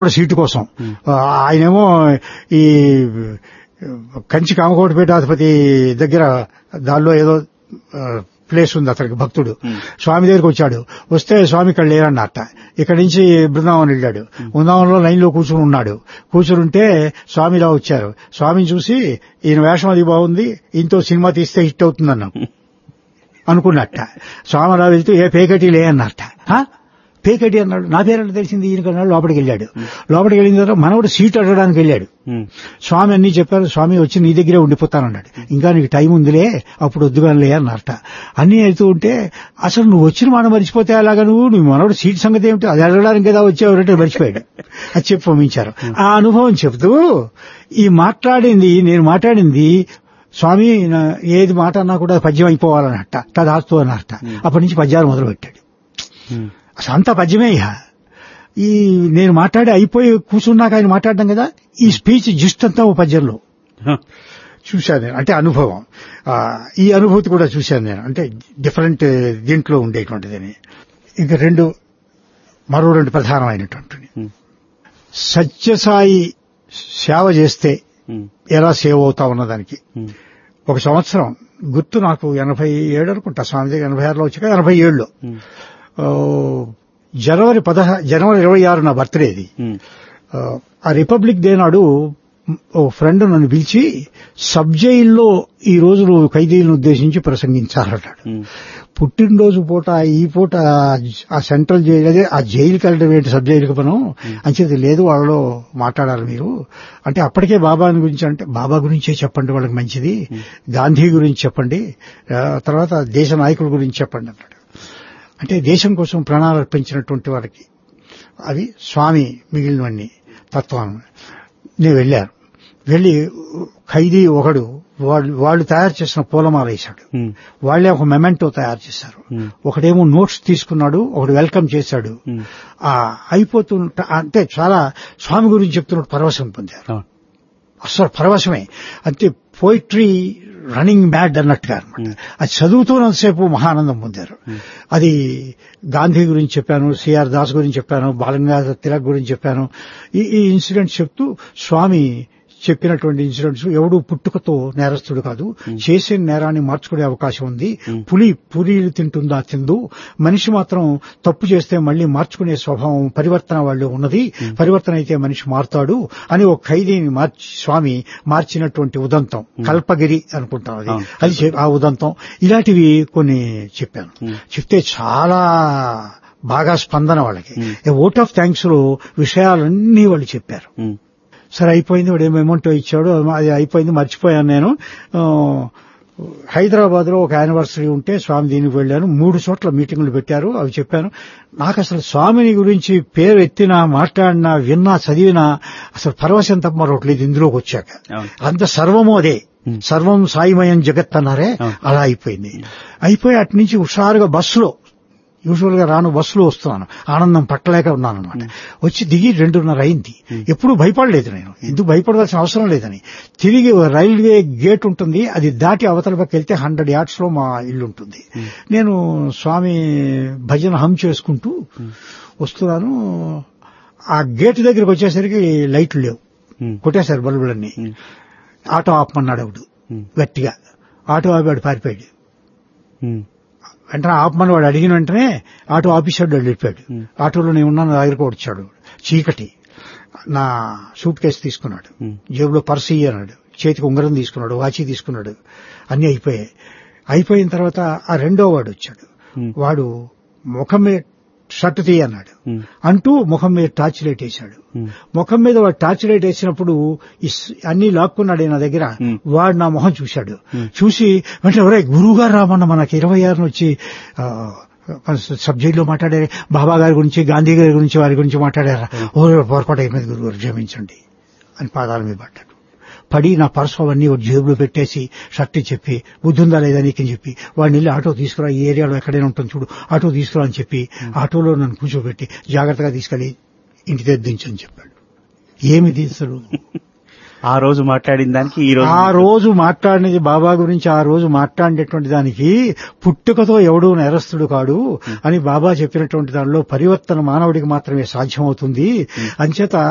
Seat కోసం ఆ, ఆయనేమో ఈ కంచి కామకోటిపేటాధిపతి దగ్గర దానిలో ఏదో ఆ, ప్లేస్ ఉంది అతనికి భక్తుడు స్వామి దగ్గరికి వచ్చాడు వస్తే స్వామి ఇక్కడ లేరన్నట్ట ఇక్కడి నుంచి బృందావనం వెళ్ళాడు బృందావనంలో లైన్లో కూర్చుని ఉన్నాడు కూర్చుంటే స్వామి ఇలా వచ్చారు స్వామిని చూసి ఈయన వేషం అది బాగుంది ఈయనతో సినిమా తీస్తే హిట్ అవుతుందన్నాం అనుకున్నట్ట స్వామి అలా వెళ్తూ ఏ పేకటి లే అన్నట్ట "హా? పేకటి అన్నాడు నా పేరు తెలిసింది ఈయనకి అన్నాడు లోపలికి వెళ్ళాడు లోపలికి వెళ్ళిన తర్వాత మనవడు సీట్ అడగడానికి వెళ్ళాడు స్వామి అన్ని చెప్పారు స్వామి వచ్చి నీ దగ్గరే ఉండిపోతానన్నాడు ఇంకా నీకు టైం ఉందిలే అప్పుడు వద్దుగానిలే అన్నట్ట అన్ని వెళ్తూ ఉంటే అసలు నువ్వు వచ్చిన మాట మర్చిపోతే అలాగా నువ్వు నీ మనవడు సీట్ సంగతి ఏమిటి అది అడగడానికి కదా వచ్చేవారంటే మర్చిపోయాడు అది చెప్పి పంపించారు ఆ అనుభవం చెబుతూ ఈ మాట్లాడింది నేను మాట్లాడింది స్వామి నా- ఏది మాట అన్నా కూడా పద్యం అయిపోవాలన్నట్ట తదాస్తు అన్నట్ట అప్పటి నుంచి పద్యాలు మొదలు పెట్టాడు అసలు అంతా పద్యమే ఇహ ఈ నేను మాట్లాడి అయిపోయి కూర్చున్నాక ఆయన మాట్లాడడం కదా ఈ స్పీచ్ జస్ట్ అంతా ఓ పద్యంలో చూశాను నేను అంటే అనుభవం ఆ, ఈ అనుభూతి కూడా చూశాను నేను అంటే డిఫరెంట్ దీంట్లో ఉండేటువంటిదని ఇంకా రెండు మరో రెండు ప్రధానమైనటువంటివి సత్యసాయి సేవ చేస్తే ఎలా సేవ్ అవుతా ఉన్నదానికి ఒక సంవత్సరం గుర్తు నాకు ఎనభై ఏడు అనుకుంటా స్వామి దగ్గర ఎనభై ఆరులో వచ్చాక ఎనభై ఏడులో ఆ, జనవరి పదహ జనవరి ఇరవై ఆరు నా బర్త్డేది ఆ, ఆ రిపబ్లిక్ డే నాడు ఓ ఫ్రెండ్ నన్ను పిలిచి సబ్ జైల్లో ఈ రోజు నువ్వు ఖైదీలను ఉద్దేశించి ప్రసంగించాలన్నాడు పుట్టినరోజు పూట ఈ పూట ఆ సెంట్రల్ జైలు అదే ఆ జైలుకి వెళ్ళడం ఏంటి సబ్ జైలుకి మనం అంచేది లేదు వాళ్ళలో మాట్లాడాలి మీరు అంటే అప్పటికే బాబా గురించి అంటే బాబా గురించే చెప్పండి వాళ్ళకి మంచిది గాంధీ గురించి చెప్పండి ఆ, తర్వాత దేశ నాయకుల గురించి చెప్పండి అన్నాడు అంటే దేశం కోసం ప్రాణాలు అర్పించినటువంటి వారికి అవి స్వామి మిగిలినవన్నీ తత్వం నేను వెళ్ళాను వెళ్ళి ఖైదీ ఒకడు వాళ్ళు వాళ్ళు తయారు చేసిన పూలమాల వేశాడు వాళ్ళే ఒక మెమెంటో తయారు చేశారు ఒకడేమో నోట్స్ తీసుకున్నాడు ఒకడు వెల్కమ్ చేశాడు ఆ అయిపోతుంట అంటే చాలా స్వామి గురించి చెప్తున్నట్టు పరవశం పొందారు అసలు పరవశమే అంటే పోయిట్రీ రన్నింగ్ మ్యాడ్ అన్నట్టుగా అనమాట అది చదువుతున్నంతసేపు మహానందం పొందారు అది గాంధీ గురించి చెప్పాను సిఆర్ దాస్ గురించి చెప్పాను బాలగంగాధర తిలక్ గురించి చెప్పాను ఈ ఈ ఇన్సిడెంట్స్ చెప్తూ స్వామి చెప్పినటువంటి ఇన్సిడెంట్స్ ఎవడు పుట్టుకతో నేరస్తుడు కాదు చేసే నేరాన్ని మార్చుకునే అవకాశం ఉంది పులి పూరీలు తింటుందా తిందు మనిషి మాత్రం తప్పు చేస్తే మళ్ళీ మార్చుకునే స్వభావం పరివర్తన వాళ్ళు ఉన్నది పరివర్తన అయితే మనిషి మారుతాడు అని ఒక ఖైదీని మార్చి స్వామి మార్చినటువంటి ఉదంతం కల్పగిరి అనుకుంటాం అది అది చె- ఆ ఉదంతం ఇలాంటివి కొన్ని చెప్పాను చెప్తే చాలా బాగా స్పందన వాళ్ళకి ఓట్ ఆఫ్ థ్యాంక్స్ లో విషయాలన్నీ వాళ్ళు చెప్పారు సరే అయిపోయింది వాడు ఏమో అమౌంట్ ఇచ్చాడు అది అయిపోయింది మర్చిపోయాను నేను హైదరాబాద్ లో ఒక యానివర్సరీ ఉంటే స్వామి దీనికి వెళ్ళాను మూడు చోట్ల మీటింగులు పెట్టారు అవి చెప్పాను నాకు అసలు స్వామిని గురించి పేరు ఎత్తినా మాట్లాడినా విన్నా చదివినా అసలు పరవశం తప్ప మరొకటి లేదు ఇందులోకి వచ్చాక అంత సర్వము అదే సర్వం సాయిమయం జగత్ అన్నారే అలా అయిపోయింది అయిపోయి అటు నుంచి హుషారుగా బస్సులో యూజువల్ గా రాను బస్సులో వస్తున్నాను ఆనందం పట్టలేక ఉన్నాను అనమాట వచ్చి దిగి రెండున్నర అయింది ఎప్పుడు భయపడలేదు నేను ఎందుకు భయపడవలసిన అవసరం లేదని తిరిగి రైల్వే గేట్ ఉంటుంది అది దాటి అవతల పక్క వెళ్తే హండ్రెడ్ యార్డ్స్ లో మా ఇల్లు ఉంటుంది నేను స్వామి భజన హమ్ చేసుకుంటూ వస్తున్నాను ఆ గేట్ దగ్గరికి వచ్చేసరికి లైట్లు లేవు కొట్టేశారు బల్బులన్నీ ఆటో ఆపమన్నాడు ఒకడు గట్టిగా ఆటో ఆపాడు పారిపోయాడు వెంటనే ఆపమని వాడు అడిగిన వెంటనే ఆటో ఆఫీసర్ వాడు వెళ్ళిపోయాడు ఆటోలో నేను ఉన్నాను నా దగ్గరకు వచ్చాడు చీకటి నా సూట్ కేసు తీసుకున్నాడు జేబులో పర్స్ ఇయ్యి అన్నాడు చేతికి ఉంగరం తీసుకున్నాడు వాచి తీసుకున్నాడు అన్ని అయిపోయాయి అయిపోయిన తర్వాత ఆ రెండో వాడు వచ్చాడు వాడు ముఖం మీద షర్ట్ తీయ అన్నాడు అంటూ ముఖం మీద టార్చ్ లైట్ వేశాడు ముఖం మీద వాడు టార్చ్ లైట్ వేసినప్పుడు ఈ స్- అన్ని లాక్కున్నాడు నా దగ్గర వాడు నా మొహం చూశాడు చూసి వెంటనే ఒరే గురువు గారు రామన్న మనకి ఇరవై ఆరున వచ్చి ఆ, మన సబ్జెక్ట్లో మాట్లాడారు బాబా గారి గురించి గాంధీ గారి గురించి వారి గురించి మాట్లాడారా ఓ పొరపాటు అయిపోయింది గురువు గారు క్షమించండి అని పాదాల మీద పడ్డాడు పడి నా పర్సు అవన్నీ ఒక జేబులో పెట్టేసి షర్ట్ చెప్పి బుద్ధి ఉందా లేదా నీకని చెప్పి వాడిని వెళ్ళి ఆటో తీసుకురా ఈ ఏరియాలో ఎక్కడైనా ఉంటుంది చూడు ఆటో తీసుకురా అని చెప్పి ఆటోలో నన్ను కూర్చోబెట్టి జాగ్రత్తగా తీసుకెళ్లి ఇంటి దగ్గర దించని చెప్పాడు ఏమి దించడు ఆ రోజు మాట్లాడిన దానికి ఈ రోజు ఆ రోజు మాట్లాడినది బాబా గురించి ఆ రోజు మాట్లాడినటువంటి దానికి పుట్టుకతో ఎవడూ నేరస్తుడు కాడు అని బాబా చెప్పినటువంటి దానిలో పరివర్తన మానవుడికి మాత్రమే సాధ్యమవుతుంది అంచేత